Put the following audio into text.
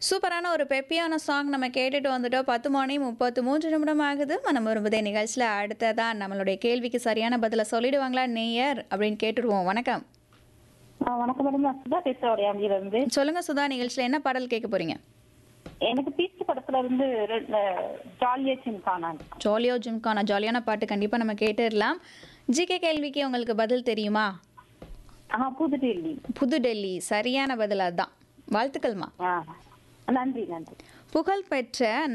சூப்பரான ஒரு பெப்பியான சாங் நம்ம கேட்டுட்டு வந்துட்டோம் பத்து மணி முப்பத்து மூன்று நிமிடம் ஆகுது மனம் விரும்புதே நிகழ்ச்சியில் அடுத்ததான் நம்மளுடைய கேள்விக்கு சரியான பதிலை சொல்லிடுவாங்களா நேயர் அப்படின்னு கேட்டுடுவோம் வணக்கம் ஆ, வணக்கம் மேடம் நான் சுதா பேசுறேன் உடையாம்பியில இருந்து சொல்லுங்க சுதா நிகழ்ச்சியில் என்ன பாடல் கேட்க போறீங்க எனக்கு பீச்சு படத்துல இருந்து ஜாலியா சின்கானான் ஜாலியோ ஜிம்கான ஜாலியான பாட்டு கண்டிப்பாக நம்ம கேட்டுடலாம் ஜிகே கேள்விக்கு உங்களுக்கு பதில் தெரியுமா ஆ புதுடெல்லி புது டெல்லி சரியான பதில் அதுதான் வாழ்த்துக்கள்மா ஆ நன்றி நன்றி புகழ்பெற்ற